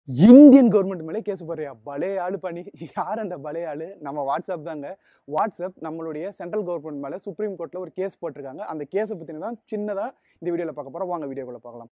Indian government மேலே case போடுறியா பலே ஆளு பண்ணி யார் அந்த பலே ஆளு நம்ம வாட்ஸ்அப் தாங்க வாட்ஸ்அப் நம்மளுடைய சென்ட்ரல் கவர்மெண்ட் மேலே சுப்ரீம் கோர்ட்டில் ஒரு கேஸ் போட்டிருக்காங்க அந்த கேஸை பற்றின தான் சின்னதாக இந்த வீடியோவில் பார்க்க போகிறோம் வாங்க வீடியோக்குள்ள பார்க்கலாம்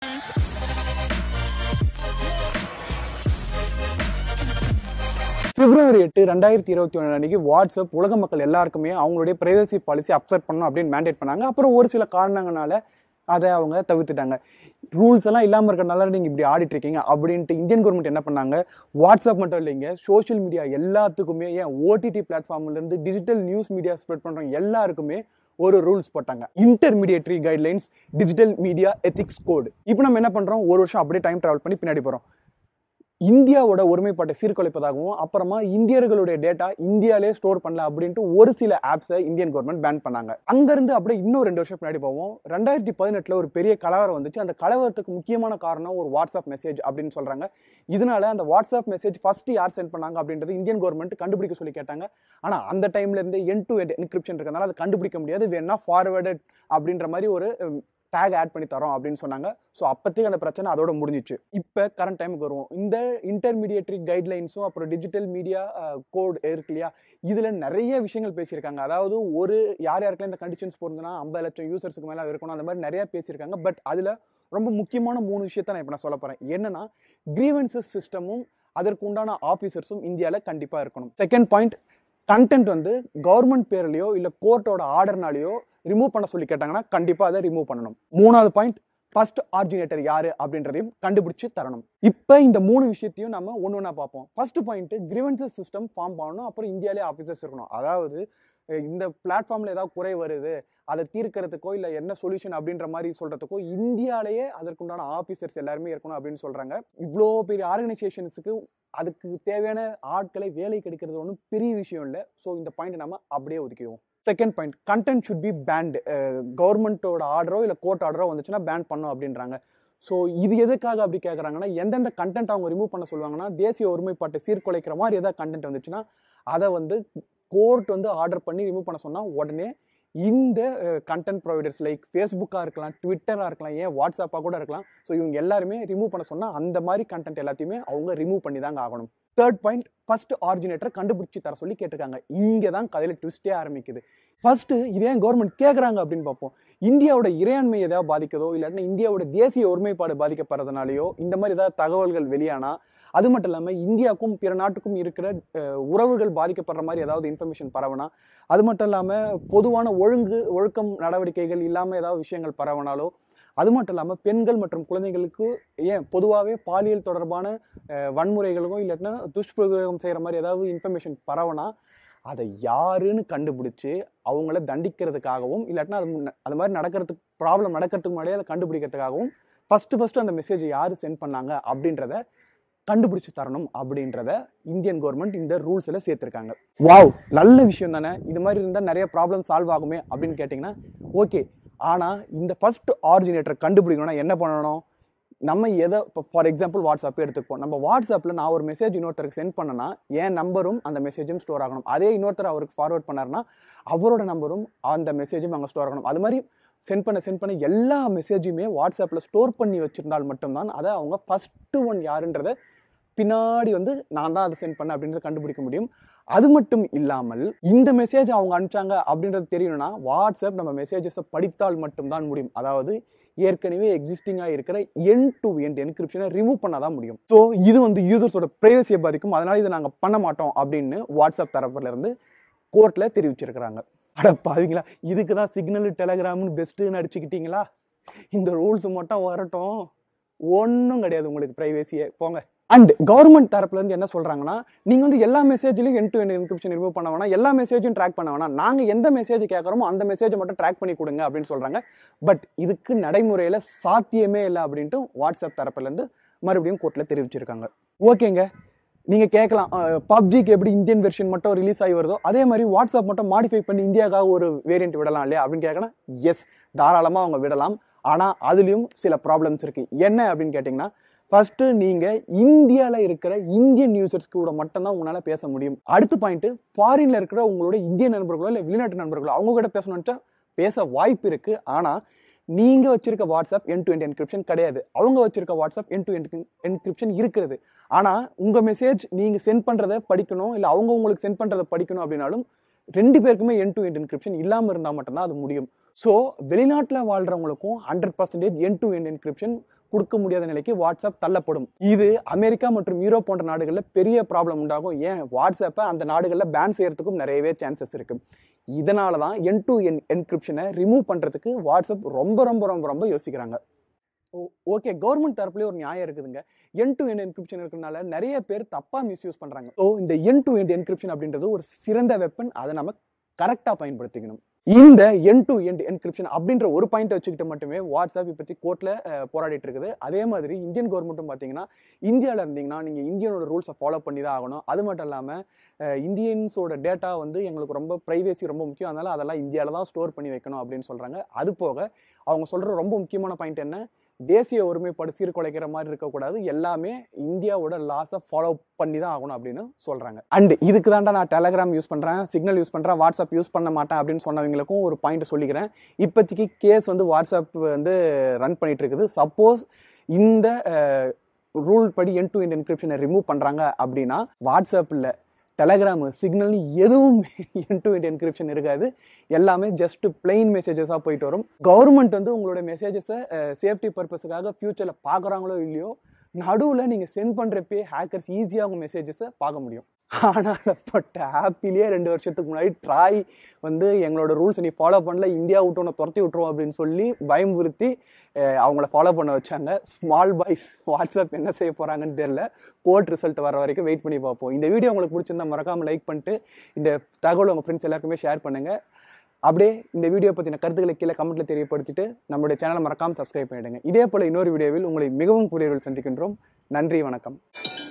பிப்ரவரி எட்டு ரெண்டாயிரத்தி இருபத்தி ஒன்று அன்னைக்கு வாட்ஸ்அப் உலக மக்கள் எல்லாருக்குமே அவங்களுடைய பிரைவசி பாலிசி அப்செட் பண்ணணும் அப்படின்னு மேண்டேட் பண்ணாங்க அப்புறம் ஒரு சில காரணங்களால அதை அவங்க தவிர்த்துட்டாங்க ரூல்ஸ் எல்லாம் இல்லாமல் இருக்கிறனால நீங்கள் இப்படி ஆடிட்டு இருக்கீங்க அப்படின்ட்டு இந்தியன் கவர்மெண்ட் என்ன பண்ணாங்க வாட்ஸ்அப் மட்டும் இல்லைங்க சோஷியல் மீடியா எல்லாத்துக்குமே ஏன் ஓடிடி பிளாட்ஃபார்ம்லேருந்து டிஜிட்டல் நியூஸ் மீடியா ஸ்ப்ரெட் பண்ணுறவங்க எல்லாருக்குமே ஒரு ரூல்ஸ் போட்டாங்க intermediary guidelines digital media ethics code இப்போ நம்ம என்ன பண்ணுறோம் ஒரு வருஷம் அப்படியே டைம் ட்ராவல் பண்ணி பின்னாடி போகிறோம் இந்தியாவோட ஒருமைப்பாட்டை சீர்குலைப்பதாகவும் அப்புறமா இந்தியர்களுடைய டேட்டா இந்தியாலே ஸ்டோர் பண்ணல அப்படின்ட்டு ஒரு சில ஆப்ஸை இந்தியன் கவர்மெண்ட் பேன் பண்ணாங்க அங்கிருந்து அப்படியே இன்னும் ரெண்டு வருஷம் பின்னாடி போவோம் ரெண்டாயிரத்தி பதினெட்டுல ஒரு பெரிய கலவரம் வந்துச்சு அந்த கலவரத்துக்கு முக்கியமான காரணம் ஒரு வாட்ஸ்அப் மெசேஜ் அப்படின்னு சொல்றாங்க இதனால அந்த வாட்ஸ்அப் மெசேஜ் ஃபர்ஸ்ட் யார் சென்ட் பண்ணாங்க அப்படின்றது இந்தியன் கவர்மெண்ட் கண்டுபிடிக்க சொல்லி கேட்டாங்க ஆனா அந்த டைம்ல இருந்து என் டு என் என்கிரிப்ஷன் இருக்கனால அதை கண்டுபிடிக்க முடியாது வேணா ஃபார்வேர்டட் அப்படின்ற மாதிரி ஒரு டேக் ஆட் பண்ணி தரோம் அப்படின்னு சொன்னாங்க ஸோ அப்போதைக்கு அந்த பிரச்சனை அதோட முடிஞ்சிச்சு இப்போ கரண்ட் டைமுக்கு வருவோம் இந்த இன்டர்மீடியேட்டரி கைட்லைன்ஸும் அப்புறம் டிஜிட்டல் மீடியா கோட் இருக்கு இல்லையா இதில் நிறைய விஷயங்கள் பேசியிருக்காங்க அதாவது ஒரு யார் யாருக்கெல்லாம் இந்த கண்டிஷன்ஸ் பொருந்துனா ஐம்பது லட்சம் யூசர்ஸ்க்கு மேலே இருக்கணும் அந்த மாதிரி நிறைய பேசியிருக்காங்க பட் அதில் ரொம்ப முக்கியமான மூணு விஷயத்த நான் இப்போ நான் சொல்ல போகிறேன் என்னன்னா கிரீவன்சஸ் சிஸ்டமும் அதற்கு உண்டான ஆஃபீஸர்ஸும் இந்தியாவில் கண்டிப்பாக இருக்கணும் செகண்ட் பாயிண்ட் கண்டென்ட் வந்து கவர்மெண்ட் பேர்லையோ இல்லை கோர்ட்டோட ஆர்டர்னாலேயோ ரிமூவ் பண்ண சொல்லி கேட்டாங்கன்னா கண்டிப்பாக அதை ரிமூவ் பண்ணணும் மூணாவது பாயிண்ட் ஃபர்ஸ்ட் ஆர்ஜினேட்டர் யாரு அப்படின்றதையும் கண்டுபிடிச்சு தரணும் இப்போ இந்த மூணு விஷயத்தையும் நம்ம ஒன்று ஒன்றா பார்ப்போம் first point grievances system form பண்ணணும் அப்புறம் இந்தியாவிலே ஆஃபீஸர்ஸ் இருக்கணும் அதாவது இந்த பிளாட்ஃபார்ம்ல ஏதாவது குறை வருது அதை தீர்க்கறதுக்கோ இல்லை என்ன சொல்யூஷன் அப்படின்ற மாதிரி சொல்றதுக்கோ இந்தியாலேயே அதற்குண்டான ஆஃபீஸர்ஸ் எல்லாருமே இருக்கணும் அப்படின்னு சொல்றாங்க இவ்வளோ பெரிய ஆர்கனைசேஷன்ஸுக்கு அதுக்கு தேவையான ஆட்களை வேலை கிடைக்கிறது ஒன்றும் பெரிய விஷயம் இல்லை ஸோ இந்த பாயிண்ட் நம்ம அப்படியே ஒதுக்கிடுவோம் second point content should be banned கவர்மெண்ட்டோட ஆர்டரோ இல்லை கோர்ட் ஆர்டரோ வந்துச்சுன்னா பேன் பண்ணும் அப்படின்றாங்க ஸோ இது எதுக்காக அப்படி கேட்குறாங்கன்னா எந்தெந்த கண்டென்ட் அவங்க ரிமூவ் பண்ண சொல்லுவாங்கன்னா தேசிய ஒருமைப்பாட்டை சீர்குலைக்கிற மாதிரி ஏதாவது கண்டென்ட் வந்துச்சுன்னா அதை வந்து கோர்ட் வந்து ஆர்டர் பண்ணி ரிமூவ் பண்ண சொன்னால் உடனே இந்த கண்டென்ட் ப்ரொவைடர்ஸ் லைக் ஃபேஸ்புக்காக இருக்கலாம் ட்விட்டராக இருக்கலாம் ஏன் வாட்ஸ்அப்பாக கூட இருக்கலாம் ஸோ இவங்க எல்லாருமே ரிமூவ் பண்ண சொன்னால் அந்த மாதிரி கண்டென்ட் எல்லாத்தையுமே அவங்க ரிமூவ் பண்ணி தாங்க ஆகணும் தேர்ட் பாயிண்ட் ஃபர்ஸ்ட் ஆரிஜினேட்டர் கண்டுபிடிச்சி தர சொல்லி கேட்டிருக்காங்க இங்கே தான் கதையில் ட்விஸ்டே ஆரம்பிக்குது ஃபர்ஸ்ட் இதே கவர்மெண்ட் கேட்குறாங்க அப்படின்னு பார்ப்போம் இந்தியாவோட இறையாண்மை ஏதாவது பாதிக்கதோ இல்லாட்டினா இந்தியாவோட தேசிய ஒருமைப்பாடு பாதிக்கப்படுறதுனாலையோ இந்த மாதிரி ஏதாவது தகவல்கள் வெளியானா அது மட்டும் இல்லாமல் இந்தியாவுக்கும் பிற நாட்டுக்கும் இருக்கிற உறவுகள் பாதிக்கப்படுற மாதிரி ஏதாவது இன்ஃபர்மேஷன் பரவனா அது மட்டும் இல்லாமல் பொதுவான ஒழுங்கு ஒழுக்கம் நடவடிக்கைகள் இல்லாமல் ஏதாவது விஷயங்கள் பரவனாலோ அது மட்டும் இல்லாமல் பெண்கள் மற்றும் குழந்தைகளுக்கு ஏன் பொதுவாகவே பாலியல் தொடர்பான வன்முறைகளுக்கும் இல்லாட்டினா துஷ்பிரயோகம் செய்கிற மாதிரி ஏதாவது இன்ஃபர்மேஷன் பரவனா அதை யாருன்னு கண்டுபிடிச்சு அவங்கள தண்டிக்கிறதுக்காகவும் இல்லாட்டினா அது அது மாதிரி நடக்கிறதுக்கு ப்ராப்ளம் நடக்கிறதுக்கு முன்னாடியே அதை கண்டுபிடிக்கிறதுக்காகவும் ஃபஸ்ட்டு ஃபஸ்ட்டு அந்த மெசேஜ் யார் சென்ட் பண்ணாங்க அப்படின்றத கண்டுபிடிச்சு தரணும் அப்படின்றத இந்தியன் கவர்மெண்ட் இந்த ரூல்ஸில் சேர்த்துருக்காங்க வாவ் நல்ல விஷயம் தானே இது மாதிரி இருந்தால் நிறைய ப்ராப்ளம் சால்வ் ஆகுமே அப்படின்னு கேட்டிங்கன்னா ஓகே ஆனால் இந்த ஃபர்ஸ்ட் ஆரிஜினேட்டர் கண்டுபிடிக்கணும்னா என்ன பண்ணணும் நம்ம எதை இப்போ ஃபார் எக்ஸாம்பிள் வாட்ஸ்அப்பே எடுத்துப்போம் நம்ம வாட்ஸ்அப்பில் நான் ஒரு மெசேஜ் இன்னொருத்தருக்கு சென்ட் பண்ணனா என் நம்பரும் அந்த மெசேஜும் ஸ்டோர் ஆகணும் அதே இன்னொருத்தர் அவருக்கு ஃபார்வர்ட் பண்ணார்னா அவரோட நம்பரும் அந்த மெசேஜும் அங்கே ஸ்டோர் ஆகணும் அது மாதிரி சென்ட் பண்ண சென்ட் பண்ண எல்லா மெசேஜுமே வாட்ஸ்அப்பில் ஸ்டோர் பண்ணி வச்சிருந்தால் மட்டும்தான் அதை அவங்க ஃபஸ்ட்டு ஒன் யாருன்றதை பின்னாடி வந்து நான் தான் அதை சென்ட் பண்ணேன் அப்படின்றத கண்டுபிடிக்க முடியும் அது மட்டும் இல்லாமல் இந்த மெசேஜ் அவங்க அனுப்பிச்சாங்க அப்படின்றது தெரியணும்னா வாட்ஸ்அப் நம்ம மெசேஜஸை படித்தால் மட்டும்தான் முடியும் அதாவது ஏற்கனவே எக்ஸிஸ்டிங்காக இருக்கிற என் டு என் என்கிரிப்ஷனை ரிமூவ் பண்ண தான் முடியும் ஸோ இது வந்து யூசர்ஸோட ப்ரைவசியை பாதிக்கும் அதனால இதை நாங்கள் பண்ண மாட்டோம் அப்படின்னு வாட்ஸ்அப் தரப்புல இருந்து கோர்ட்டில் தெரிவிச்சிருக்கிறாங்க அட பாவீங்களா இதுக்கு தான் சிக்னல் டெலகிராம்னு பெஸ்ட்டுன்னு அடிச்சுக்கிட்டீங்களா இந்த ரூல்ஸ் மட்டும் வரட்டும் ஒன்றும் கிடையாது உங்களுக்கு ப்ரைவேசியே போங்க அண்ட் கவர்மெண்ட் தரப்புல இருந்து என்ன சொல்றாங்கன்னா நீங்க வந்து எல்லா மெசேஜ்லயும் end to end encryption remove பண்ண வேணாம் எல்லா மெசேஜும் ட்ராக் பண்ண வேணாம் நாங்க எந்த மெசேஜ் கேட்கறோமோ அந்த மெசேஜை மட்டும் ட்ராக் பண்ணி கொடுங்க அப்படின்னு சொல்றாங்க பட் இதுக்கு நடைமுறையில சாத்தியமே இல்லை அப்படின்ட்டு வாட்ஸ்அப் தரப்புல இருந்து மறுபடியும் கோர்ட்ல தெரிவிச்சிருக்காங்க ஓகேங்க நீங்க கேட்கலாம் பப்ஜிக்கு எப்படி இந்தியன் வெர்ஷன் மட்டும் ரிலீஸ் ஆகி வருதோ அதே மாதிரி வாட்ஸ்அப் மட்டும் மாடிஃபை பண்ணி இந்தியாவுக்காக ஒரு வேரியன்ட் விடலாம் இல்லையா அப்படின்னு கேட்கணும் எஸ் தாராளமா அவங்க விடலாம் ஆனா அதுலயும் சில ப்ராப்ளம்ஸ் இருக்கு என்ன அப்படின்னு கேட்டீங்கன்னா ஃபர்ஸ்ட் நீங்க இந்தியாவில் இருக்கிற இந்தியன் யூசர்ஸ் கூட மட்டும்தான் உங்களால பேச முடியும் அடுத்த பாயிண்ட் ஃபாரின்ல இருக்கிற உங்களோட இந்திய நண்பர்களோ இல்லை வெளிநாட்டு நண்பர்களோ அவங்க கூட பேசணும்னு பேச வாய்ப்பு இருக்கு ஆனா நீங்க வச்சிருக்க WhatsApp end to end encryption கிடையாது அவங்க வச்சிருக்க WhatsApp end to end encryption இருக்கிறது ஆனா உங்க மெசேஜ் நீங்க சென்ட் பண்றதை படிக்கணும் இல்ல அவங்க உங்களுக்கு சென்ட் பண்றதை படிக்கணும் அப்படின்னாலும் ரெண்டு பேருக்குமே என் டு என் என்கிரிப்ஷன் இல்லாம இருந்தா மட்டும்தான் அது முடியும் ஸோ வெளிநாட்டில் வாழ்றவங்களுக்கும் hundred percentage end to end encryption கொடுக்க முடியாத நிலைக்கு வாட்ஸ்அப் தள்ளப்படும் இது அமெரிக்கா மற்றும் யூரோப் போன்ற நாடுகளில் பெரிய ப்ராப்ளம் உண்டாகும் ஏன் வாட்ஸ்அப்பை அந்த நாடுகளில் பேன் செய்யறதுக்கும் நிறையவே சான்சஸ் இருக்கு இதனால தான் என் டு என் என்கிரிப்ஷனை ரிமூவ் பண்ணுறதுக்கு வாட்ஸ்அப் ரொம்ப ரொம்ப ரொம்ப ரொம்ப யோசிக்கிறாங்க ஓகே கவர்மெண்ட் தரப்புலேயே ஒரு நியாயம் இருக்குதுங்க என் டு என் என்கிரிப்ஷன் இருக்கிறதுனால நிறைய பேர் தப்பா மிஸ்யூஸ் பண்றாங்க ஸோ இந்த என் டு என் என்கிரிப்ஷன் அப்படின்றது ஒரு சிறந்த வெப்பன் அதை நம்ம கரெக்டாக பயன்படுத்திக்கணும் இந்த என் டு என் என்கிரிப்ஷன் அப்படின்ற ஒரு பாயிண்ட் வச்சுக்கிட்டு மட்டுமே வாட்ஸ்அப் இப்பத்தி கோர்ட்ல போராடிட்டு இருக்குது அதே மாதிரி இந்தியன் கவர்மெண்ட்டும் பார்த்தீங்கன்னா இந்தியாவில் இருந்தீங்கன்னா நீங்கள் இந்தியனோட ரூல்ஸை ஃபாலோ பண்ணி தான் ஆகணும் அது மட்டும் இல்லாமல் இந்தியன்ஸோட டேட்டா வந்து எங்களுக்கு ரொம்ப ப்ரைவேசி ரொம்ப முக்கியம் அதனால அதெல்லாம் இந்தியாவில் தான் ஸ்டோர் பண்ணி வைக்கணும் அப்படின்னு சொல்றாங்க அது போக அவங்க சொல்ற ரொம்ப முக்கியமான பாயிண்ட் என்ன தேசிய ஒருமைப்பாடு சீர்குலைக்கிற மாதிரி இருக்கக்கூடாது எல்லாமே இந்தியாவோட லாஸை ஃபாலோ பண்ணி தான் ஆகணும் அப்படின்னு சொல்றாங்க அண்ட் இதுக்கு தாண்டா நான் டெலகிராம் யூஸ் பண்றேன் சிக்னல் யூஸ் பண்றேன் வாட்ஸ்அப் யூஸ் பண்ண மாட்டேன் அப்படின்னு சொன்னவங்களுக்கும் ஒரு பாயிண்ட் சொல்லிக்கிறேன் இப்போதைக்கு கேஸ் வந்து வாட்ஸ்அப் வந்து ரன் பண்ணிட்டு இருக்குது சப்போஸ் இந்த ரூல் படி என் டு என் என்கிரிப்ஷனை ரிமூவ் பண்றாங்க அப்படின்னா வாட்ஸ்அப்பில் டெலகிராம் சிக்னல்னு எதுவும் என் டு என் என்கிரிப்ஷன் இருக்காது எல்லாமே ஜஸ்ட் பிளெயின் மெசேஜஸாக போயிட்டு வரும் கவர்மெண்ட் வந்து உங்களோட மெசேஜஸை சேஃப்டி பர்பஸுக்காக ஃபியூச்சரில் பார்க்குறாங்களோ இல்லையோ நடுவில் நீங்கள் சென்ட் பண்ணுறப்பே ஹேக்கர்ஸ் ஈஸியாக உங்கள் மெசேஜஸை பார்க்க முடியும் ஆனால் பட் ஆப்பிலேயே ரெண்டு வருஷத்துக்கு முன்னாடி ட்ராய் வந்து எங்களோட ரூல்ஸ் நீ ஃபாலோ பண்ணல இந்தியா விட்டு உன்னை துரத்தி விட்டுருவோம் அப்படின்னு சொல்லி பயமுறுத்தி அவங்கள ஃபாலோ பண்ண வச்சாங்க ஸ்மால் பாய்ஸ் வாட்ஸ்அப் என்ன செய்ய போகிறாங்கன்னு தெரியல கோர்ட் ரிசல்ட் வர வரைக்கும் வெயிட் பண்ணி பார்ப்போம் இந்த வீடியோ உங்களுக்கு பிடிச்சிருந்தா மறக்காமல் லைக் பண்ணிட்டு இந்த தகவல் உங்கள் ஃப்ரெண்ட்ஸ் எல்லாருக்குமே ஷேர் பண்ணுங்கள் அப்படியே இந்த வீடியோ பற்றின கருத்துக்களை கீழே கமெண்ட்ல தெரியப்படுத்திட்டு நம்மளுடைய சேனலை மறக்காமல் சப்ஸ்கிரைப் பண்ணிடுங்க இதே போல இன்னொரு வீடியோவில் உங்களை மிகவும் கூடியவர்கள் சந்திக்கின்றோம் நன்றி வணக்கம்